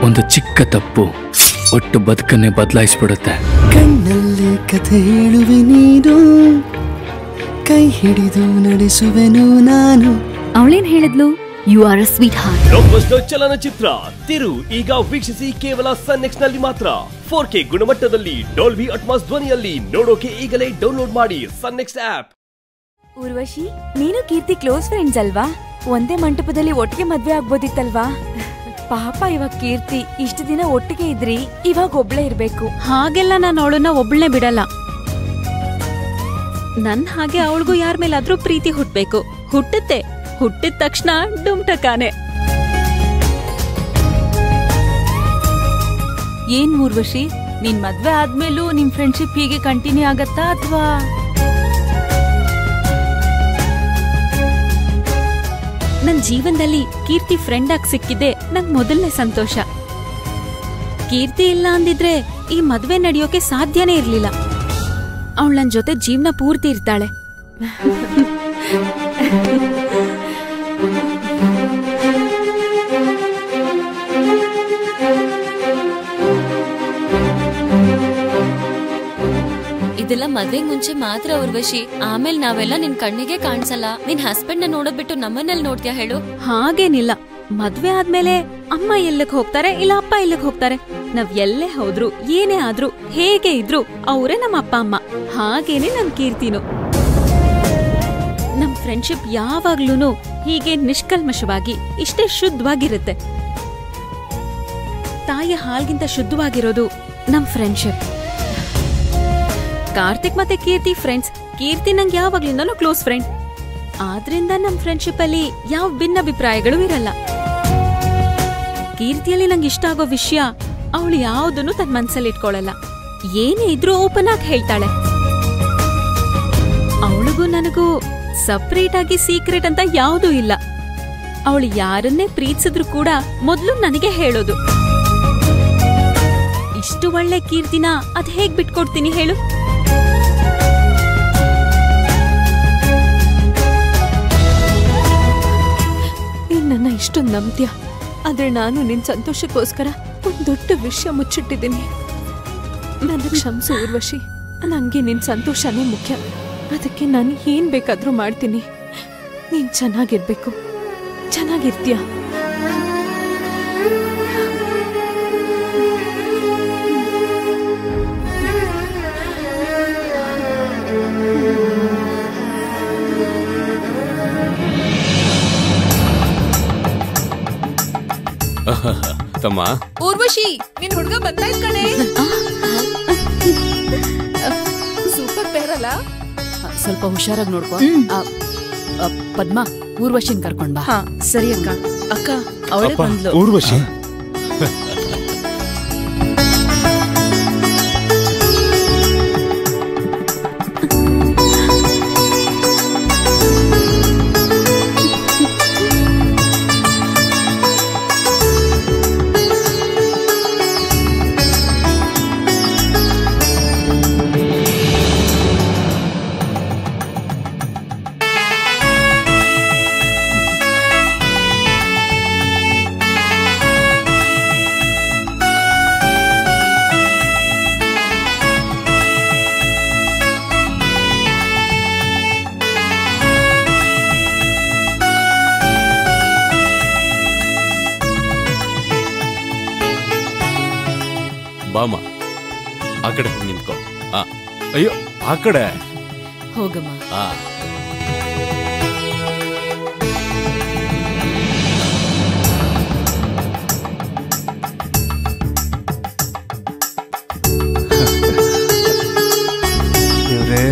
ಒಂದು ಚಿಕ್ಕ ತಪ್ಪು ಒಟ್ಟು ಬದುಕನ್ನೇ ಬದಲಾಯಿಸ್ಬಿಡುತ್ತೆ ಕಣ್ಣಲ್ಲಿ ಕಥೆ ಹೇಳುವೆ ನೀನು ಕೈ ಹಿಡಿದು ನಡೆಸುವೆನು ನಾನು ಅವಳೇನ್ ಹೇಳಿದ್ಲು you are a sweetheart blockbuster ಚಲನಚಿತ್ರ ತಿರು ಈಗ ವೀಕ್ಷಿಸಿ ಕೇವಲ ಸನ್ ನೆಕ್ಸ್ಟ್ ನಲ್ಲಿ ಮಾತ್ರ ಫೋರ್ ಕೆ ಗುಣಮಟ್ಟದಲ್ಲಿ ಡೋಲ್ಬಿ ಅಟ್ಮಾಸ್ ಧ್ವನಿಯಲ್ಲಿ ನೋಡೋಕೆ ಈಗಲೇ ಡೌನ್ಲೋಡ್ ಮಾಡಿ ಸನ್ ನೆಕ್ಸ್ಟ್ ಆಪ್ ಊರ್ವಶಿ ನೀನು ಕೀರ್ತಿ ಕ್ಲೋಸ್ ಫ್ರೆಂಡ್ಸ್ ಅಲ್ವಾ ಒಂದೇ ಮಂಟಪದಲ್ಲಿ ಒಟ್ಟಿಗೆ ಮದ್ವೆ ಆಗ್ಬೋದಿತ್ತಲ್ವಾ ಪಾಪ ಇವಾಗ ಕೀರ್ತಿ ಇಷ್ಟು ದಿನ ಒಟ್ಟಿಗೆ ಇದ್ರಿ ಇವಾಗ ಒಬ್ಳೆ ಇರ್ಬೇಕು ಹಾಗೆಲ್ಲ ನಾನು ಅವಳನ್ನ ಒಬ್ಳನ್ನೇ ಬಿಡಲ್ಲ ನನ್ ಹಾಗೆ ಅವಳಿಗೂ ಯಾರ ಮೇಲಾದ್ರೂ ಪ್ರೀತಿ ಹುಟ್ಬೇಕು ಹುಟ್ಟುತ್ತೆ ಹುಟ್ಟಿದ ತಕ್ಷಣ ಡುಮ್ಟಕಾನೆ ಏನ್ ಊರ್ವಶಿ ನಿನ್ ಮದ್ವೆ ಆದ್ಮೇಲೂ ನಿಮ್ ಫ್ರೆಂಡ್ಶಿಪ್ ಹೀಗೆ ಕಂಟಿನ್ಯೂ ಆಗತ್ತಾ ಅಥವಾ ನನ್ ಜೀವನದಲ್ಲಿ ಕೀರ್ತಿ ಫ್ರೆಂಡ್ ಆಗಿ ಸಿಕ್ಕಿದ್ದೆ ನಂಗ್ ಮೊದಲನೇ ಸಂತೋಷ ಕೀರ್ತಿ ಇಲ್ಲ ಅಂದಿದ್ರೆ ಈ ಮದ್ವೆ ನಡೆಯೋಕೆ ಸಾಧ್ಯನೇ ಇರ್ಲಿಲ್ಲ ಅವಳು ನನ್ ಜೊತೆ ಜೀವನ ಪೂರ್ತಿ ಇರ್ತಾಳೆ ಇದೆಲ್ಲ ಮದ್ವೆಗ್ ಮುಂಚೆ ಮಾತ್ರ ಉರ್ವಶಿ ಆಮೇಲೆ ನಾವೆಲ್ಲ ನಿನ್ ಕಣ್ಣಿಗೆ ಕಾಣಿಸಲ್ಲ ನಿನ್ ಹಸ್ಬೆಂಡ್ ನ ನೋಡೋದ್ ಬಿಟ್ಟು ನಮ್ಮನ್ನೆಲ್ಲ ನೋಡ್ತೀಯಾ ಹೇಳು ಹಾಗೇನಿಲ್ಲ ಮದ್ವೆ ಆದ್ಮೇಲೆ ಅಮ್ಮ ಎಲ್ಲಕ್ ಹೋಗ್ತಾರೆ ಇಲ್ಲ ಅಪ್ಪ ಎಲ್ಲಕ್ ಹೋಗ್ತಾರೆ ನಾವ್ ಎಲ್ಲೇ ಹೋದ್ರು ಏನೇ ಆದ್ರೂ ಹೇಗೆ ಇದ್ರು ಅವರೇ ನಮ್ಮ ಅಪ್ಪ ಅಮ್ಮ ಹಾಗೇನೆ ನಮ್ ಕೀರ್ತಿನು ನಮ್ ಫ್ರೆಂಡ್ಶಿಪ್ ಯಾವಾಗ್ಲೂನು ಹೀಗೆ ನಿಷ್ಕಲ್ಮಶವಾಗಿ ಇಷ್ಟೇ ಶುದ್ಧವಾಗಿರುತ್ತೆ ತಾಯಿಯ ಹಾಲ್ಗಿಂತ ಶುದ್ಧವಾಗಿರೋದು ನಮ್ ಫ್ರೆಂಡ್ಶಿಪ್ ಕಾರ್ತಿಕ್ ಮತ್ತೆ ಕೀರ್ತಿ ಫ್ರೆಂಡ್ಸ್ ಕೀರ್ತಿ ನಂಗೆ ಯಾವಾಗ್ಲಿಂದನೂ ಕ್ಲೋಸ್ ಫ್ರೆಂಡ್ ಆದ್ರಿಂದ ನಮ್ ಫ್ರೆಂಡ್ಶಿಪ್ ಅಲ್ಲಿ ಯಾವ ಭಿನ್ನಾಭಿಪ್ರಾಯಗಳು ಇರಲ್ಲ ಕೀರ್ತಿಯಲ್ಲಿ ನಂಗೆ ಇಷ್ಟ ಆಗೋ ವಿಷಯ ಅವಳು ಯಾವುದನ್ನು ತನ್ನ ಮನ್ಸಲ್ಲಿ ಇಟ್ಕೊಳ್ಳಲ್ಲ ಏನೇ ಇದ್ರೂ ಓಪನ್ ಆಗಿ ಹೇಳ್ತಾಳೆ ಅವಳಿಗೂ ನನಗೂ ಸಪ್ರೇಟ್ ಆಗಿ ಸೀಕ್ರೆಟ್ ಅಂತ ಯಾವುದೂ ಇಲ್ಲ ಅವಳು ಯಾರನ್ನೇ ಪ್ರೀತಿಸಿದ್ರು ಕೂಡ ಮೊದ್ಲು ನನಗೆ ಹೇಳೋದು ಇಷ್ಟು ಒಳ್ಳೆ ಕೀರ್ತಿನ ಅದ್ ಹೇಗ್ ಬಿಟ್ಕೊಡ್ತೀನಿ ಹೇಳು ನೀನ್ ನನ್ನ ಇಷ್ಟೊಂದು ನಂಬ್ತ್ಯ ಆದ್ರೆ ನಾನು ನಿನ್ ಸಂತೋಷಕ್ಕೋಸ್ಕರ ಒಂದ್ ದೊಡ್ಡ ವಿಷಯ ಮುಚ್ಚಿಟ್ಟಿದ್ದೀನಿ ನನ್ನ ಕ್ಷಮಿಸು ಊರ್ವಶಿ ನಂಗೆ ನಿನ್ ಸಂತೋಷನೇ ಮುಖ್ಯ ಅದಕ್ಕೆ ನಾನು ಏನ್ ಬೇಕಾದ್ರೂ ಮಾಡ್ತೀನಿ ನೀನ್ ಚೆನ್ನಾಗಿರ್ಬೇಕು ಚೆನ್ನಾಗಿರ್ತೀಯ ತಮ್ಮ ಊರ್ವಶಿ ನಿನ್ ಹುಡ್ಗ ಬಂದಾಯ್ತ್ ಕಣೆ ಸೂಪರ್ ಪೇರ್ ಅಲ್ಲ ಸ್ವಲ್ಪ ಹುಷಾರಾಗಿ ನೋಡ್ಕೊ ಆ, ಆ, ಪದ್ಮ ಊರ್ವಶಿನ್ ಕರ್ಕೊಂಡ್ ಬಾ ಸರಿ ಅಕ್ಕ ಅಕ್ಕ ಅವಳೇ ಅಪ್ಪ, ಬಂದ್ಲು ಊರ್ವಶಿ ಬಾಮ ಆ ಕಡೆ ಹೋಗ್ ನಿಂತ್ಕೋ ಆ, ಅಯ್ಯೋ ಆ ಕಡೆ ಹೋಗಮ್ಮ ಆ ದೇವ್ರೇ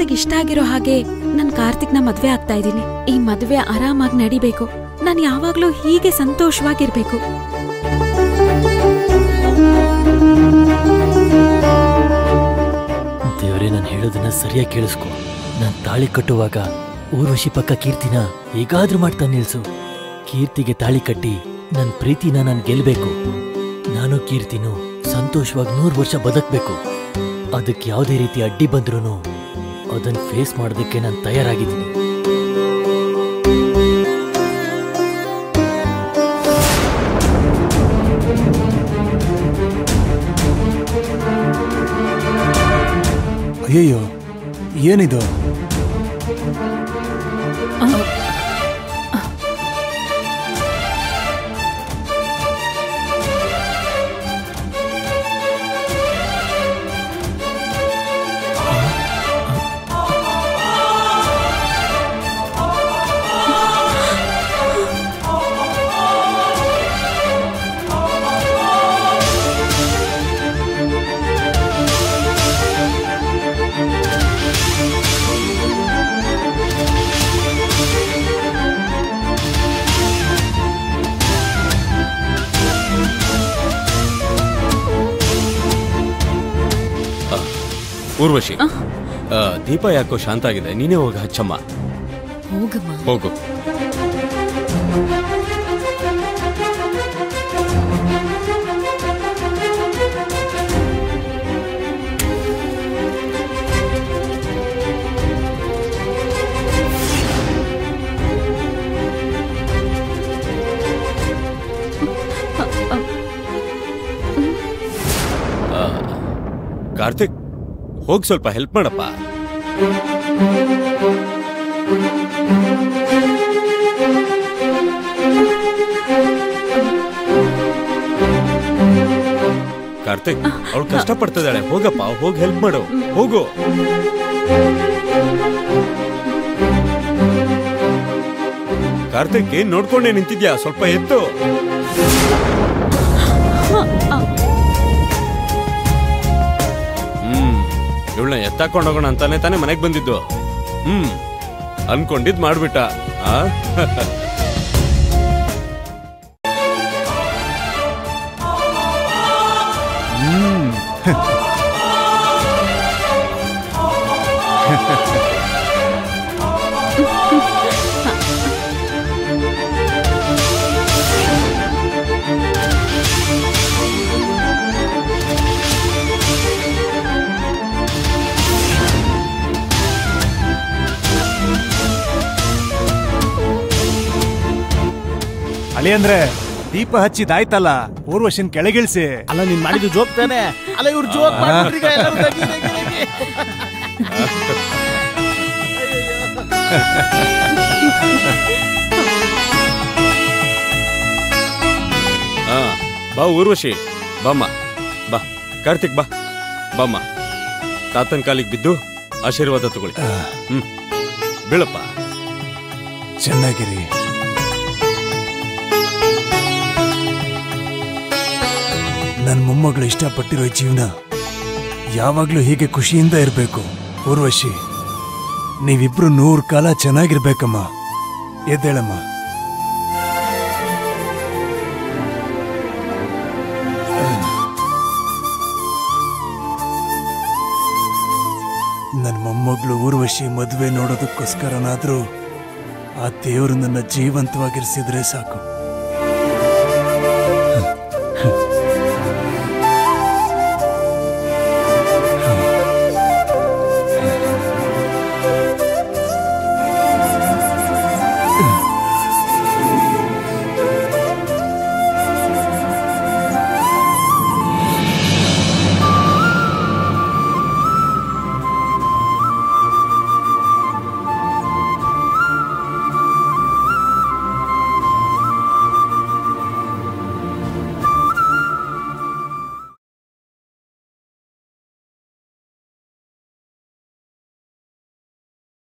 ಮನ್ಸಿಗೆ ಇಷ್ಟ ಆಗಿರೋ ಹಾಗೆ ನಾನ್ ಕಾರ್ತಿಕ್ನ ಮದ್ವೆ ಆಗ್ತಾ ಇದ್ದೀನಿ ಈ ಮದ್ವೆ ಆರಾಮಾಗಿ ನಡಿಬೇಕು ನಾನ್ ಯಾವಾಗ್ಲೂ ಹೀಗೆ ಸಂತೋಷವಾಗಿರ್ಬೇಕು ದೇವರೇ ನಾನು ಹೇಳೋದನ್ನ ಸರಿಯಾಗಿ ಕೇಳಿಸ್ಕೊ ನಾನು ತಾಳಿ ಕಟ್ಟುವಾಗ ಊರ್ವಶಿ ಪಕ್ಕ ಕೀರ್ತಿನ ಹೇಗಾದ್ರೂ ಮಾಡ್ತಾ ನಿಲ್ಸು ಕೀರ್ತಿಗೆ ತಾಳಿ ಕಟ್ಟಿ ನನ್ನ ಪ್ರೀತಿನ ನಾನು ಗೆಲ್ಬೇಕು ನಾನು ಕೀರ್ತಿನು ಸಂತೋಷವಾಗಿ ನೂರು ವರ್ಷ ಬದುಕಬೇಕು ಅದಕ್ಕೆ ಯಾವುದೇ ರೀತಿ ಅಡ್ಡಿ ಬಂದ್ರೂ ಅದನ್ನ ಫೇಸ್ ಮಾಡೋದಕ್ಕೆ ನಾನು ತಯಾರಾಗಿದ್ದೀನಿ ಅಯ್ಯಯ್ಯೋ ಏನಿದು ಊರ್ವಶಿ ಆ, ದೀಪ ಯಾಕೋ ಶಾಂತ ಆಗಿದೆ ನೀನೇ ಹೋಗ ಹಚ್ಚಮ್ಮ ಹೋಗಮ್ಮ ಹೋಗು ಆ, ಕಾರ್ತಿಕ್ ಹೋಗ್ ಸ್ವಲ್ಪ ಹೆಲ್ಪ್ ಮಾಡಪ್ಪ ಕಾರ್ತಿಕ್ ಅವಳು ಕಷ್ಟ ಪಡ್ತಿದ್ದಾಳೆ ಹೋಗಪ್ಪ ಹೋಗಿ ಹೆಲ್ಪ್ ಮಾಡು ಹೋಗು ಕಾರ್ತಿಕ್ ಏನ್ ನೋಡ್ಕೊಂಡೆ ನಿಂತಿದ್ಯಾ ಸ್ವಲ್ಪ ಎತ್ತು ಹ್ಮ್ ಇವಳನ್ನ ಎತ್ತಾಕೊಂಡು ಹೋಗೋಣ ಅಂತಾನೆ ತಾನೇ ಮನೆಗ್ ಬಂದಿದ್ದು ಹ್ಮ್ ಅನ್ಕೊಂಡಿದ್ ಮಾಡ್ಬಿಟ್ಟ ಆ ಅಳಿ ಅಂದ್ರೆ ದೀಪ ಹಚ್ಚಿದಾಯ್ತಲ್ಲ ಊರ್ವಶನ್ ಕೆಳಗಿಳಿಸಿ ಅಲ್ಲ ನೀನ್ ಮಾಡಿದ್ದು ಜೋಕ್ ತಾನೆ ಅಲ್ಲ ಇವ್ರು ಜೋಕ್ ಮಾಡ್ಬಿಟ್ರೀಗ ಎಲ್ಲರೂ ನಗಿ, ನಗಿ, ನಗಿ. ಆ, ಬಾ ಊರ್ವಶಿ ಬಾಮ್ಮ ಬಾ ಕಾರ್ತಿಕ್ ಬಾ ಬಾಮ್ಮ ತಾತನ್ ಕಾಲಿಗೆ ಬಿದ್ದು ಆಶೀರ್ವಾದ ತಗೊಳ್ಳಿ ಹ್ಮ್ ಬೀಳಪ್ಪ ಚೆನ್ನಾಗಿರಿ ನನ್ನ ಮೊಮ್ಮಗಳು ಇಷ್ಟಪಟ್ಟಿರೋ ಜೀವನ ಯಾವಾಗ್ಲೂ ಹೀಗೆ ಖುಷಿಯಿಂದ ಇರಬೇಕು ಊರ್ವಶಿ ನೀವಿಬ್ರು ನೂರು ಕಾಲ ಚೆನ್ನಾಗಿರ್ಬೇಕಮ್ಮ ಎದ್ದೇಳಮ್ಮ ನನ್ನ ಮೊಮ್ಮಗಳು ಊರ್ವಶಿ ಮದುವೆ ನೋಡೋದಕ್ಕೋಸ್ಕರನಾದ್ರೂ ಆ ದೇವರು ನನ್ನ ಜೀವಂತವಾಗಿರಿಸಿದ್ರೆ ಸಾಕು